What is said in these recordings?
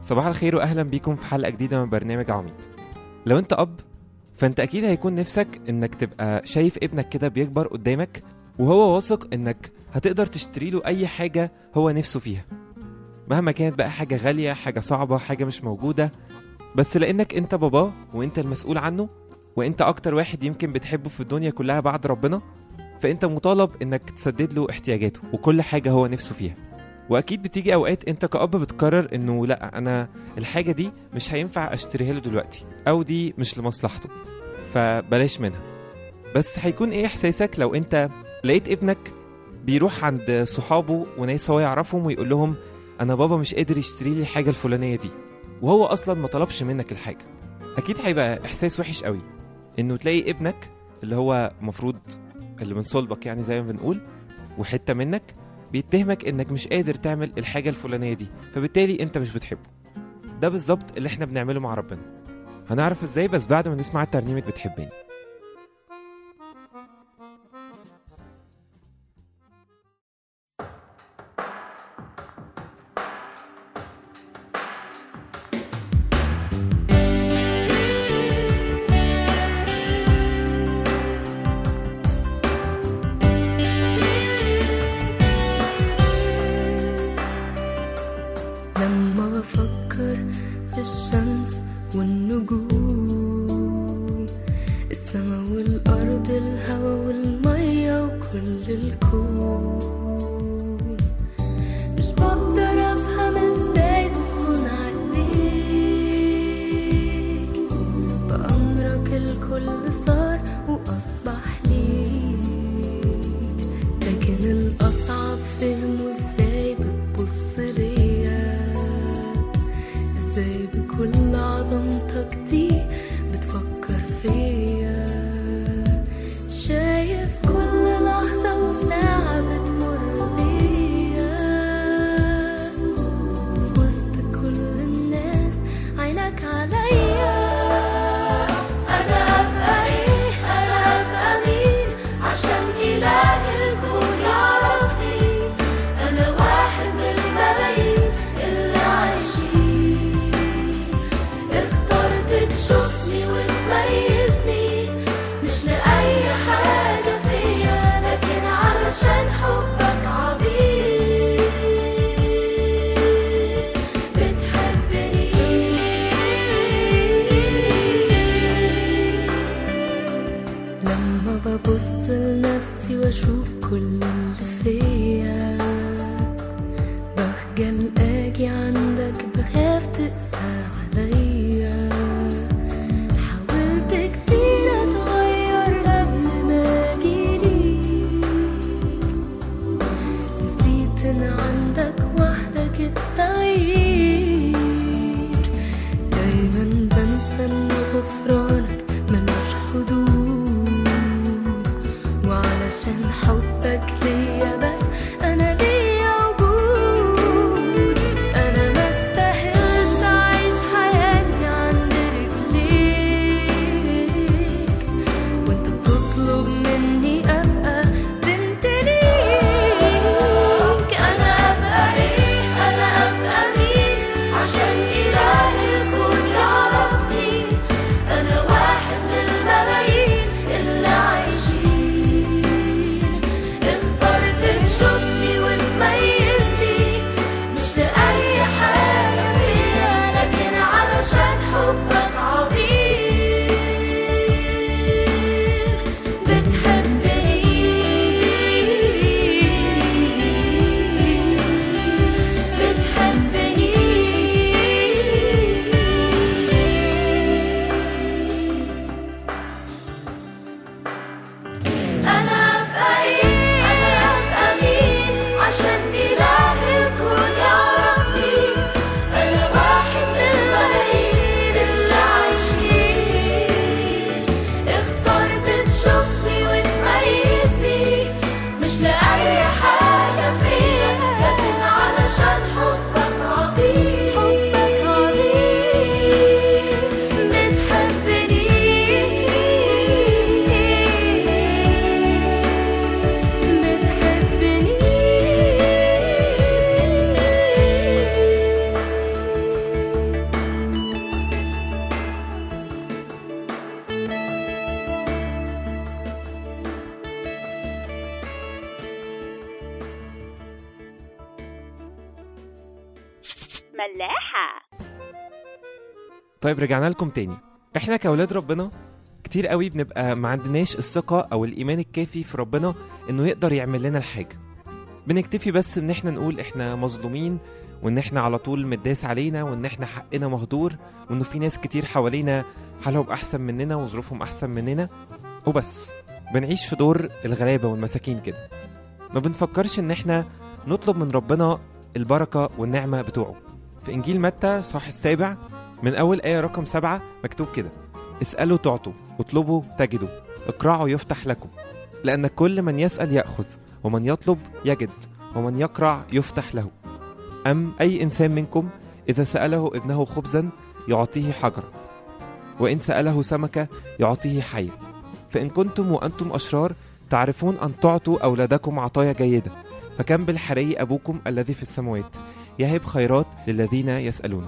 صباح الخير واهلا بيكم في حلقه جديده من برنامج عميد لو انت اب فانت اكيد هيكون نفسك انك تبقى شايف ابنك كده بيكبر قدامك وهو واثق انك هتقدر تشتري له اي حاجه هو نفسه فيها مهما كانت بقى حاجه غاليه حاجه صعبه حاجه مش موجوده بس لانك انت باباه وانت المسؤول عنه وانت اكتر واحد يمكن بتحبه في الدنيا كلها بعد ربنا فانت مطالب انك تسدد له احتياجاته وكل حاجه هو نفسه فيها واكيد بتيجي اوقات انت كأب بتقرر انه لا انا الحاجه دي مش هينفع اشتريها له دلوقتي او دي مش لمصلحته فبلاش منها بس هيكون ايه احساسك لو انت لقيت ابنك بيروح عند صحابه وناس هو يعرفهم ويقول لهم انا بابا مش قادر يشتري لي الحاجه الفلانيه دي وهو اصلا ما طلبش منك الحاجه اكيد هيبقى احساس وحش قوي انه تلاقي ابنك اللي هو مفروض اللي من صلبك يعني زي ما بنقول وحته منك بيتهمك انك مش قادر تعمل الحاجه الفلانيه دي فبالتالي انت مش بتحبه ده بالظبط اللي احنا بنعمله مع ربنا هنعرف ازاي بس بعد ما نسمع ترنيمه بتحبني لما بفكر في الشمس والنجوم السما والأرض الهوا والمية وكل الكون مش بقدر أفهم ازاي تصون عليك بأمرك الكل صار وأصبح ليك لكن الأصعب فهمه ازاي بتبص ليا ازاي بكل عظمتك دي بتفكر فيا شايف كل لحظة وساعة بتمر بيا في وسط كل الناس عينك عليا أنا أبقى إيه أنا أبقى مين عشان إله الكون يعرفني أنا واحد من الملايين اللي عايشين اخترت تشوفني وتميزني مش لأي حاجة فيا لكن علشان حبك عظيم بتحبني لما ببص لنفسي واشوف كل اللي فيا بخجل اجي عندك بخاف تقسى عليا حاولت كتير اتغير قبل ما اجيليك نسيت ان عندك وحدك التغيير دايما بنسى ان غفرانك ملوش حدود وعلشان حبك ليا بس انا ليا وجود انا ما استاهلش اعيش حياتي عند رجليك وانت بتطلب مني ابقى بنت ليك انا ابقى ايه انا ابقى مين عشان اله الكون يعرفني انا واحد من الملايين اللي عايشين اخترت تشوفني وتميزني مش لأي حاجة فيا لكن علشان حبك عظيم بتحبني بتحبني فلاحة طيب رجعنا لكم تاني احنا كأولاد ربنا كتير قوي بنبقى ما عندناش الثقة أو الإيمان الكافي في ربنا إنه يقدر يعمل لنا الحاجة بنكتفي بس إن احنا نقول احنا مظلومين وإن احنا على طول متداس علينا وإن احنا حقنا مهدور وإنه في ناس كتير حوالينا حالهم أحسن مننا وظروفهم أحسن مننا وبس بنعيش في دور الغلابة والمساكين كده ما بنفكرش إن احنا نطلب من ربنا البركة والنعمة بتوعه في إنجيل متى صح السابع من أول آية رقم سبعة مكتوب كده اسألوا تعطوا اطلبوا تجدوا اقرعوا يفتح لكم لأن كل من يسأل يأخذ ومن يطلب يجد ومن يقرع يفتح له أم أي إنسان منكم إذا سأله ابنه خبزا يعطيه حجرا وإن سأله سمكة يعطيه حية فإن كنتم وأنتم أشرار تعرفون أن تعطوا أولادكم عطايا جيدة فكم بالحري أبوكم الذي في السماوات يهب خيرات للذين يسألون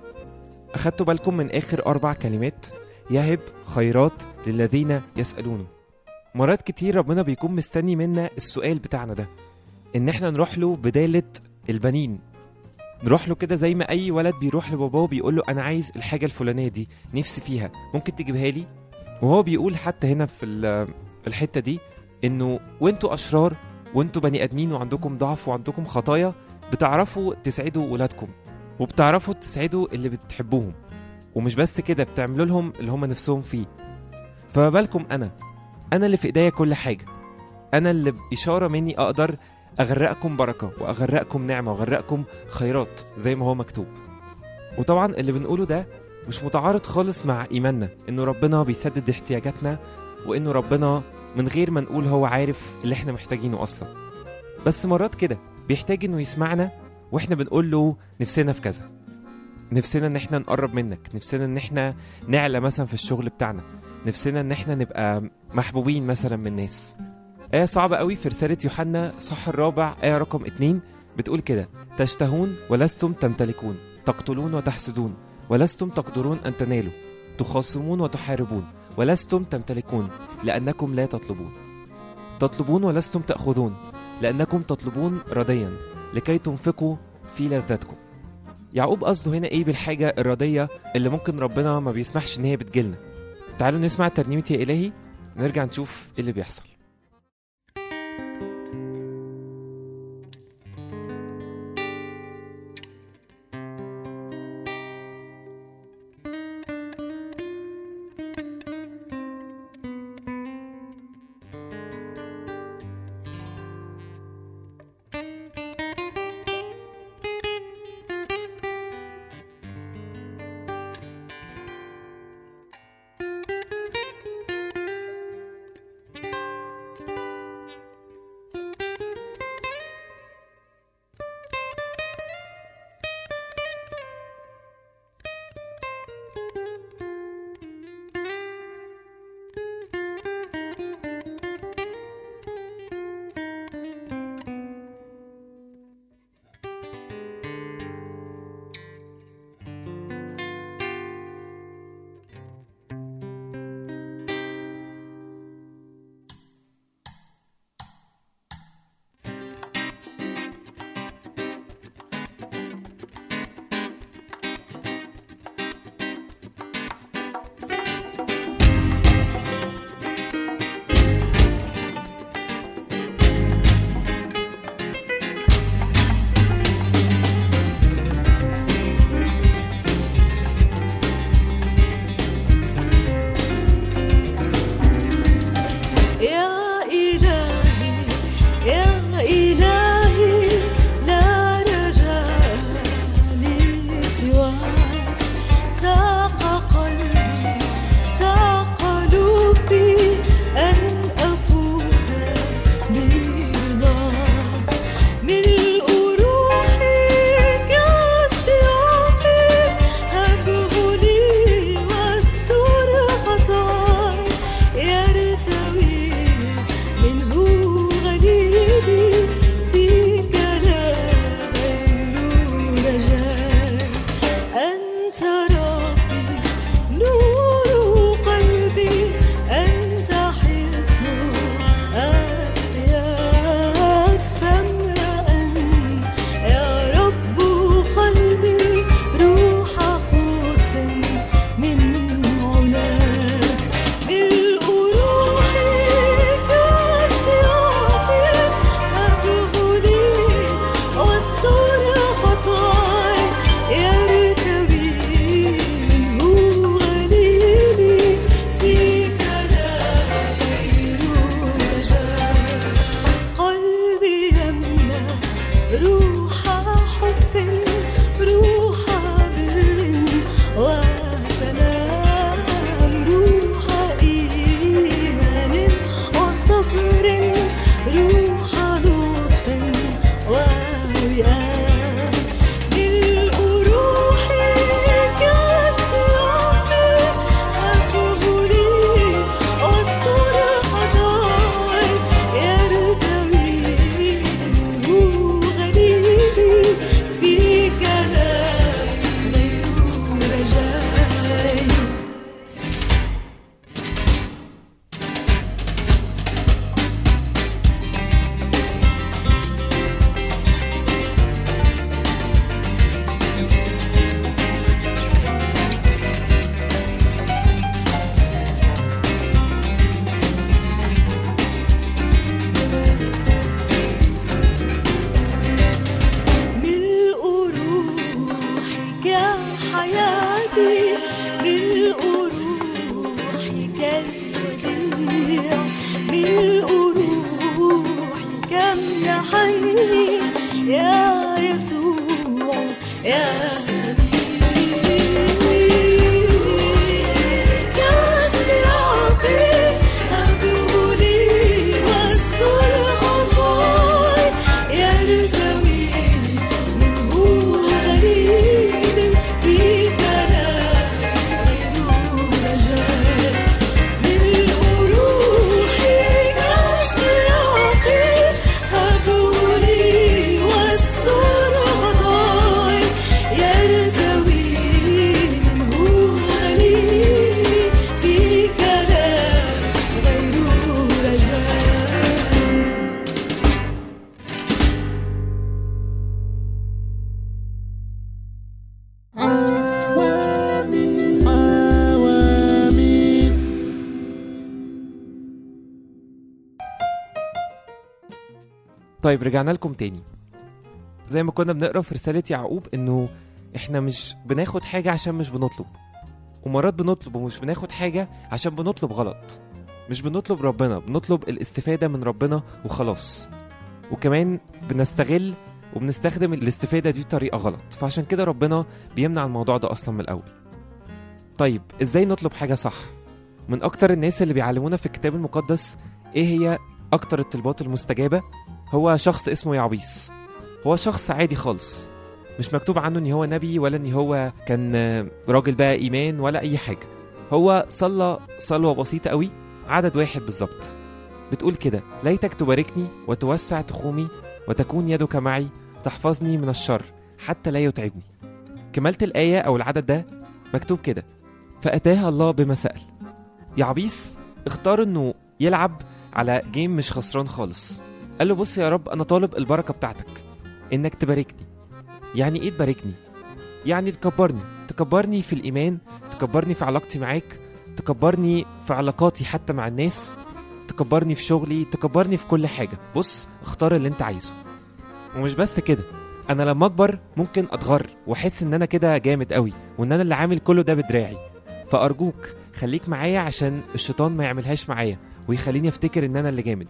أخدتوا بالكم من آخر أربع كلمات يهب خيرات للذين يسألونه مرات كتير ربنا بيكون مستني منا السؤال بتاعنا ده إن إحنا نروح له بدالة البنين نروح له كده زي ما أي ولد بيروح لباباه بيقول له أنا عايز الحاجة الفلانية دي نفسي فيها ممكن تجيبها لي وهو بيقول حتى هنا في ال- في الحتة دي إنه وأنتوا أشرار وأنتوا بني آدمين وعندكم ضعف وعندكم خطايا بتعرفوا تسعدوا ولادكم وبتعرفوا تسعدوا اللي بتحبوهم ومش بس كده بتعملوا لهم اللي هم نفسهم فيه فما بالكم انا انا اللي في ايديا كل حاجه انا اللي باشاره مني اقدر اغرقكم بركه واغرقكم نعمه واغرقكم خيرات زي ما هو مكتوب وطبعا اللي بنقوله ده مش متعارض خالص مع ايماننا انه ربنا بيسدد احتياجاتنا وانه ربنا من غير ما نقول هو عارف اللي احنا محتاجينه اصلا بس مرات كده بيحتاج انه يسمعنا واحنا بنقول له نفسنا في كذا نفسنا ان احنا نقرب منك نفسنا ان احنا نعلى مثلا في الشغل بتاعنا نفسنا ان احنا نبقى محبوبين مثلا من الناس آية صعبة قوي في رسالة يوحنا صح الرابع آية رقم اتنين بتقول كده تشتهون ولستم تمتلكون تقتلون وتحسدون ولستم تقدرون أن تنالوا تخاصمون وتحاربون ولستم تمتلكون لأنكم لا تطلبون تطلبون ولستم تأخذون لأنكم تطلبون رديا لكي تنفقوا في لذتكم يعقوب قصده هنا ايه بالحاجة الردية اللي ممكن ربنا ما بيسمحش ان هي بتجيلنا تعالوا نسمع ترنيمة يا إلهي نرجع نشوف ايه اللي بيحصل طيب رجعنا لكم تاني زي ما كنا بنقرا في رسالة يعقوب انه احنا مش بناخد حاجة عشان مش بنطلب ومرات بنطلب ومش بناخد حاجة عشان بنطلب غلط مش بنطلب ربنا بنطلب الاستفادة من ربنا وخلاص وكمان بنستغل وبنستخدم الاستفادة دي بطريقة غلط فعشان كده ربنا بيمنع الموضوع ده أصلا من الأول طيب ازاي نطلب حاجة صح من أكتر الناس اللي بيعلمونا في الكتاب المقدس ايه هي أكتر الطلبات المستجابة هو شخص اسمه يعبيس هو شخص عادي خالص مش مكتوب عنه ان هو نبي ولا ان هو كان آه، راجل بقى ايمان ولا اي حاجه هو صلى صلوه بسيطه قوي عدد واحد بالظبط بتقول كده ليتك تباركني وتوسع تخومي وتكون يدك معي تحفظني من الشر حتى لا يتعبني كملت الآية أو العدد ده مكتوب كده فأتاها الله بما سأل يعبيس اختار انه يلعب على جيم مش خسران خالص قال له بص يا رب انا طالب البركه بتاعتك انك تباركني يعني ايه تباركني يعني تكبرني تكبرني في الايمان تكبرني في علاقتي معاك تكبرني في علاقاتي حتى مع الناس تكبرني في شغلي تكبرني في كل حاجه بص اختار اللي انت عايزه ومش بس كده انا لما اكبر ممكن اتغر واحس ان انا كده جامد قوي وان انا اللي عامل كله ده بدراعي فارجوك خليك معايا عشان الشيطان ما يعملهاش معايا ويخليني افتكر ان انا اللي جامد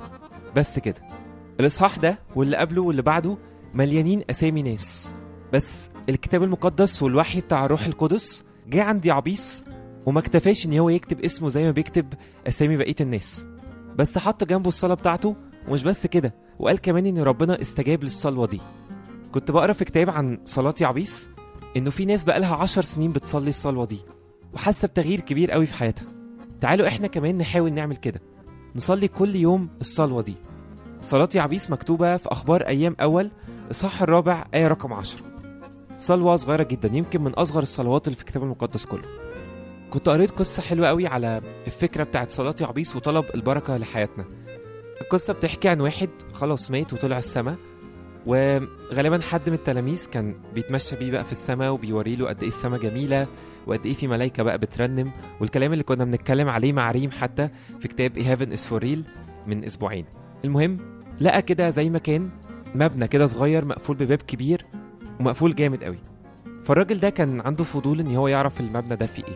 بس كده الاصحاح ده واللي قبله واللي بعده مليانين اسامي ناس بس الكتاب المقدس والوحي بتاع الروح القدس جه عند يعبيس وما اكتفاش ان هو يكتب اسمه زي ما بيكتب اسامي بقيه الناس بس حط جنبه الصلاه بتاعته ومش بس كده وقال كمان ان ربنا استجاب للصلوه دي كنت بقرا في كتاب عن صلاه يعبيس انه في ناس بقالها عشر سنين بتصلي الصلوه دي وحاسه بتغيير كبير قوي في حياتها تعالوا احنا كمان نحاول نعمل كده نصلي كل يوم الصلوه دي صلاة يعبيس مكتوبة في أخبار أيام أول إصحاح الرابع آية رقم عشرة صلوة صغيرة جدا يمكن من أصغر الصلوات اللي في الكتاب المقدس كله كنت قريت قصة حلوة قوي على الفكرة بتاعت صلاة يعبيس وطلب البركة لحياتنا القصة بتحكي عن واحد خلاص مات وطلع السما وغالبا حد من التلاميذ كان بيتمشى بيه بقى في السماء وبيوري له قد ايه السماء جميله وقد ايه في ملايكه بقى بترنم والكلام اللي كنا بنتكلم عليه مع ريم حتى في كتاب هيفن از فور ريل من اسبوعين المهم لقى كده زي ما كان مبنى كده صغير مقفول بباب كبير ومقفول جامد قوي فالراجل ده كان عنده فضول ان هو يعرف المبنى ده فيه ايه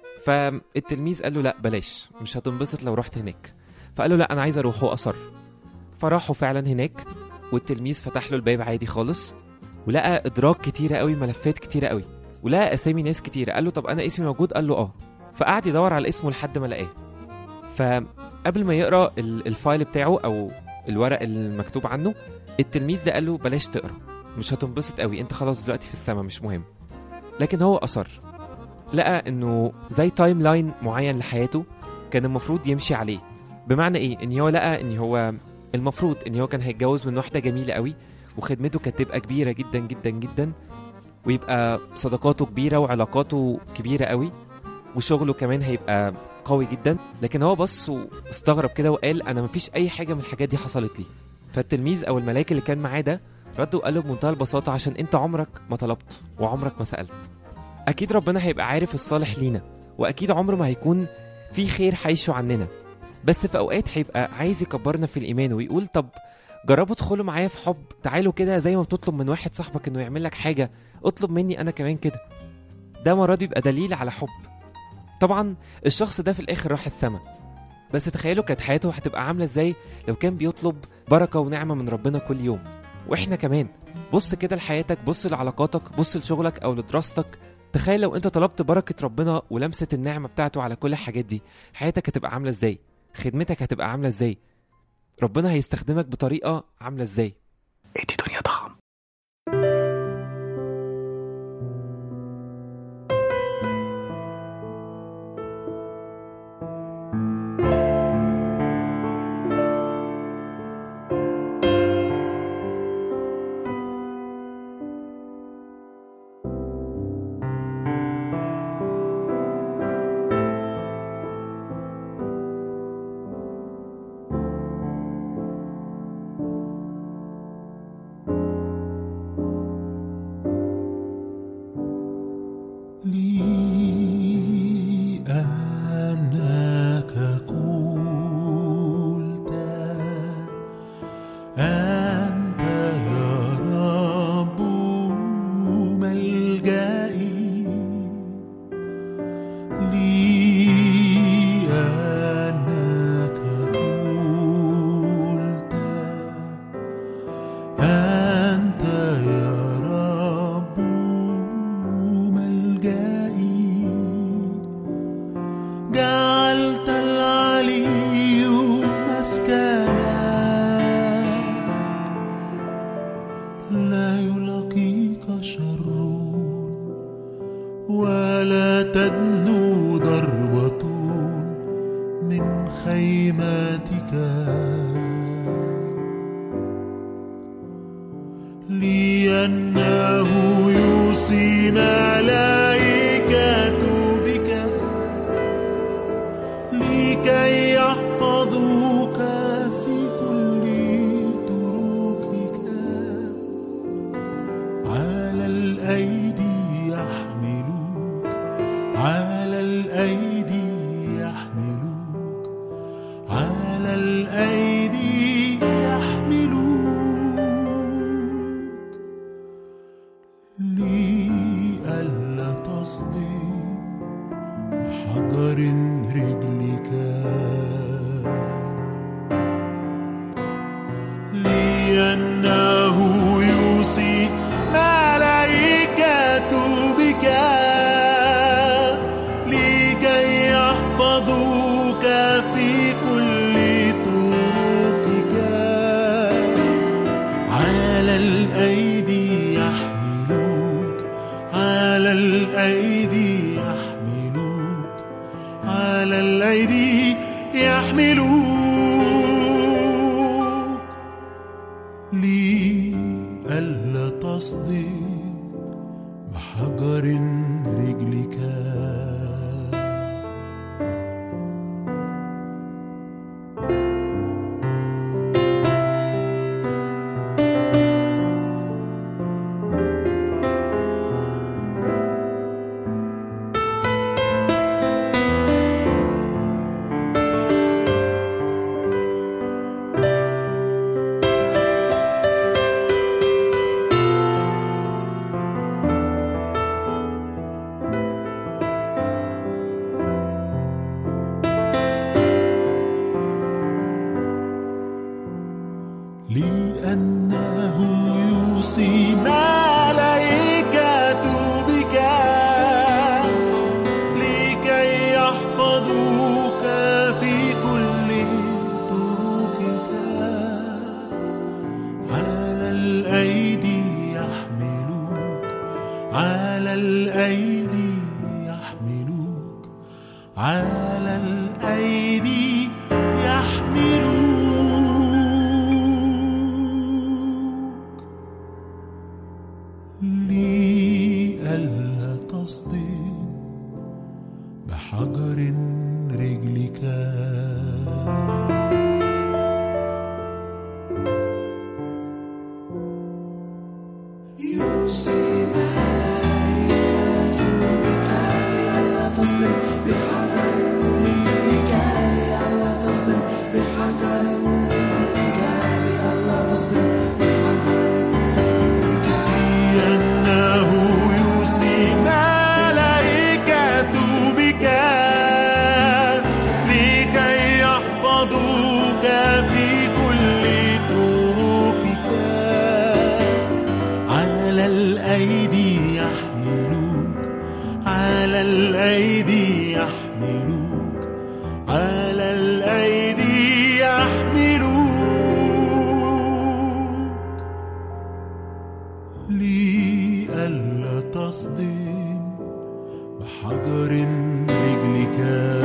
فالتلميذ قال له لا بلاش مش هتنبسط لو رحت هناك فقال له لا انا عايز اروح واصر فراحوا فعلا هناك والتلميذ فتح له الباب عادي خالص ولقى ادراج كتيره قوي ملفات كتيره قوي ولقى اسامي ناس كتيره قال له طب انا اسمي موجود قال له اه فقعد يدور على اسمه لحد ما لقاه فقبل ما يقرا ال- الفايل بتاعه او الورق المكتوب عنه التلميذ ده قال له بلاش تقرا مش هتنبسط قوي انت خلاص دلوقتي في السما مش مهم لكن هو اصر لقى انه زي تايم لاين معين لحياته كان المفروض يمشي عليه بمعنى ايه ان هو لقى ان هو المفروض ان هو كان هيتجوز من واحده جميله قوي وخدمته كانت تبقى كبيره جدا جدا جدا ويبقى صداقاته كبيره وعلاقاته كبيره قوي وشغله كمان هيبقى قوي جدا لكن هو بص واستغرب كده وقال انا مفيش اي حاجه من الحاجات دي حصلت لي فالتلميذ او الملاك اللي كان معاه ده رد وقال له بمنتهى البساطه عشان انت عمرك ما طلبت وعمرك ما سالت اكيد ربنا هيبقى عارف الصالح لينا واكيد عمره ما هيكون في خير حيشه عننا بس في اوقات هيبقى عايز يكبرنا في الايمان ويقول طب جربوا ادخلوا معايا في حب تعالوا كده زي ما بتطلب من واحد صاحبك انه يعمل لك حاجه اطلب مني انا كمان كده ده مرات بيبقى دليل على حب طبعا الشخص ده في الاخر راح السما بس تخيلوا كانت حياته هتبقى عامله ازاي لو كان بيطلب بركه ونعمه من ربنا كل يوم واحنا كمان بص كده لحياتك بص لعلاقاتك بص لشغلك او لدراستك تخيل لو انت طلبت بركه ربنا ولمسه النعمه بتاعته على كل الحاجات دي حياتك هتبقى عامله ازاي خدمتك هتبقى عامله ازاي ربنا هيستخدمك بطريقه عامله ازاي ادي دنيا طعم لأنك قلت ملجئي جعلت العلي مسكنك لا يلاقيك شر ولا تدنو ضربة من خيمتك لأنه يوصي ملائكة بك لكي يحفظوك في كل طرقك على الأيدي يحملوك على الأيدي يحملوك على الأيدي يحملوك لئلا تصدم حجر رجلك لأنه يوصي ملائكة بك لكي يحفظوك في كل طرقك على الأيدي يحملوك على الأيدي يحملوك على الأيدي يحملوك لئلا تصدم بحجر رجلك لأنه يوصي ملائكة بك لكي يحفظوك في كل طرقك على الأيدي يحملوك على الأيدي يحملوك على الأيدي يحملوك لئلا تصدم بحجر رجلك يوصي ملائكة بك لئلا تصدم بحجر رجلك لئلا تصدم بحجر رجلك لئلا تصدم بحجر رجلك لأنه يوصي ملائكة بك لكي يحفظوك في كل طرقك على الأيدي يحملوك على الأيدي يحملوك على الأيدي يحملوك لئلا تصدم بحجر رجلك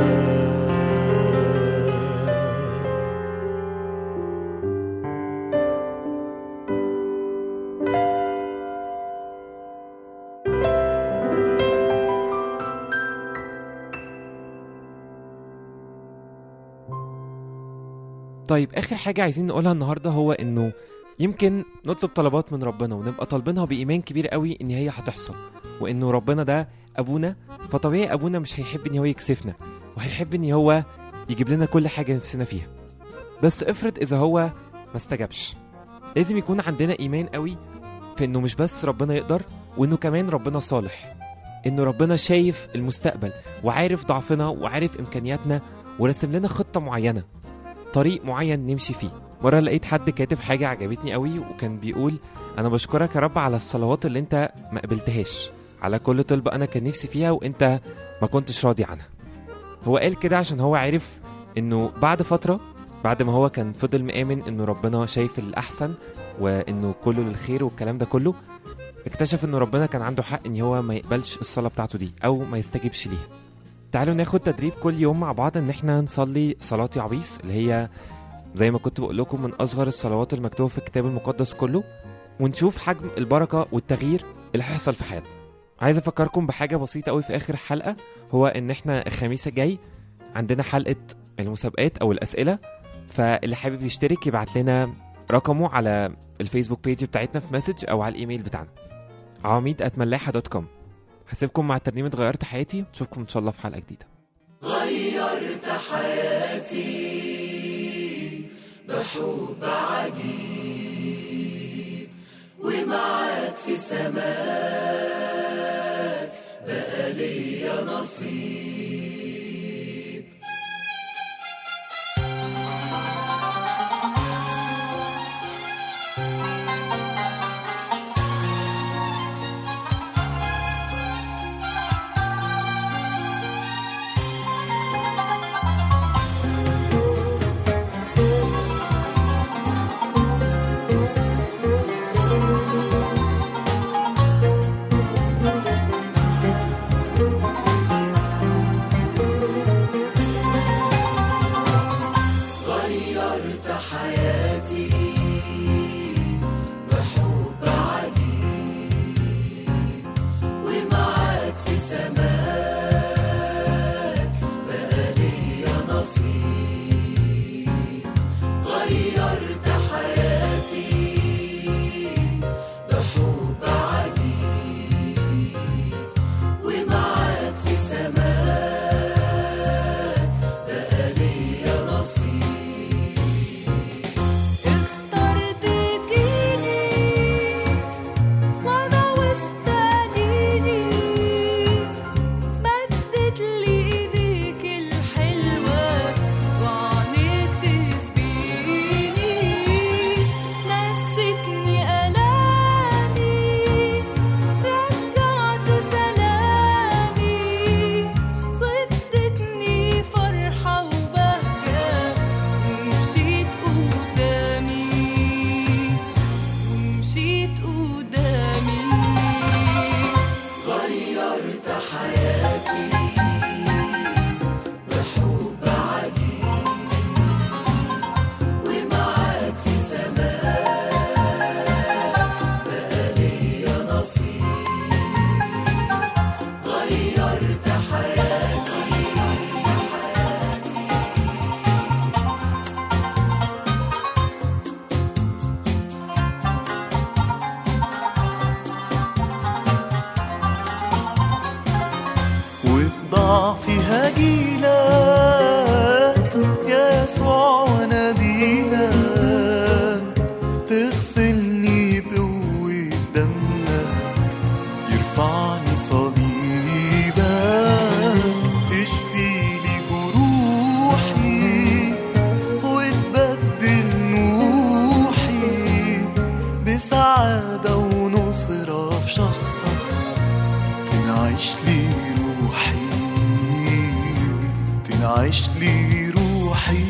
طيب اخر حاجه عايزين نقولها النهارده هو انه يمكن نطلب طلبات من ربنا ونبقى طالبينها بايمان كبير قوي ان هي هتحصل وانه ربنا ده ابونا فطبيعي ابونا مش هيحب ان هو يكسفنا وهيحب ان هو يجيب لنا كل حاجه نفسنا فيها بس افرض اذا هو ما استجابش لازم يكون عندنا ايمان قوي في انه مش بس ربنا يقدر وانه كمان ربنا صالح انه ربنا شايف المستقبل وعارف ضعفنا وعارف امكانياتنا ورسم لنا خطه معينه طريق معين نمشي فيه مرة لقيت حد كاتب حاجة عجبتني قوي وكان بيقول أنا بشكرك يا رب على الصلوات اللي أنت ما قبلتهاش على كل طلبة أنا كان نفسي فيها وأنت ما كنتش راضي عنها هو قال كده عشان هو عارف إنه بعد فترة بعد ما هو كان فضل مآمن إنه ربنا شايف الأحسن وإنه كله للخير والكلام ده كله اكتشف إنه ربنا كان عنده حق إن هو ما يقبلش الصلاة بتاعته دي أو ما يستجيبش ليها تعالوا ناخد تدريب كل يوم مع بعض إن إحنا نصلي صلاة عبيس اللي هي زي ما كنت بقول لكم من أصغر الصلوات المكتوبة في الكتاب المقدس كله ونشوف حجم البركة والتغيير اللي هيحصل في حياتنا عايز افكركم بحاجه بسيطه قوي في اخر الحلقه هو ان احنا الخميس الجاي عندنا حلقه المسابقات او الاسئله فاللي حابب يشترك يبعت لنا رقمه على الفيسبوك بيج بتاعتنا في مسج او على الايميل بتاعنا عواميد اتملاحه دوت كوم هسيبكم مع ترنيمه غيرت حياتي نشوفكم ان شاء الله في حلقه جديده غيرت حياتي بحب عجيب ومعاك في سماك بقى ليا نصيب غيرت حياتي بحب عجيب ومعاك في سماك بقى ليا نصيب غيرت حياتي بحب عجيب ومعاك في سماك بقى ليا نصيب اخترت تجيني وانا وسط ايدي مدت لي ايديك الحلوة وعنيك تسبيني نستني ألامي رجعت سلامي وادتني فرحة وبهجة ومشيت قدامي ومشيت قدامي غيرت حياتي بحب عجيب ومعاك في سماك بقى ليا نصيب غيرت حياتي وبضعفي هجيلك يا يسوع وناديلك تغسلني بقوة دمك يرفعني صليبك تشفي لي جروحي وتبدل نوحي بسعادة ونصرة في شخصك تنعش لي روحي تنعش لي روحي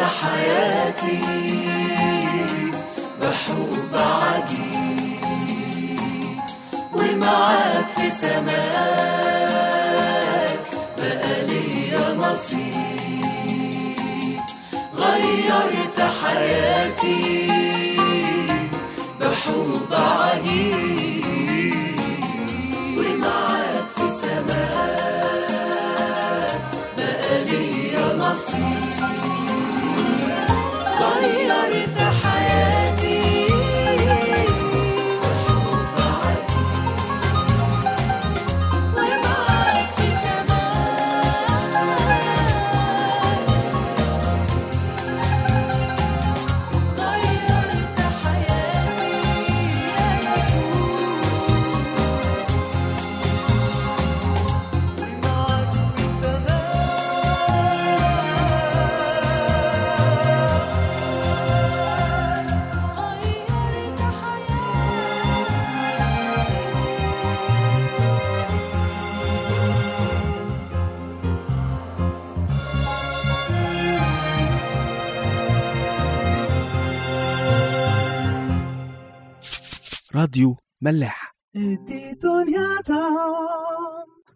حياتي بحب عجيب ومعاك في سماك بقى ليا نصيب غيرت حياتي بحب عجيب ومعاك في سماك بقى ليا نصيب غيرت حياتي بحب عجيب ومعاك في سماك غيرت حياتي يا يسوع ومعك في غيرت راديو ملاح دي دنيا تعم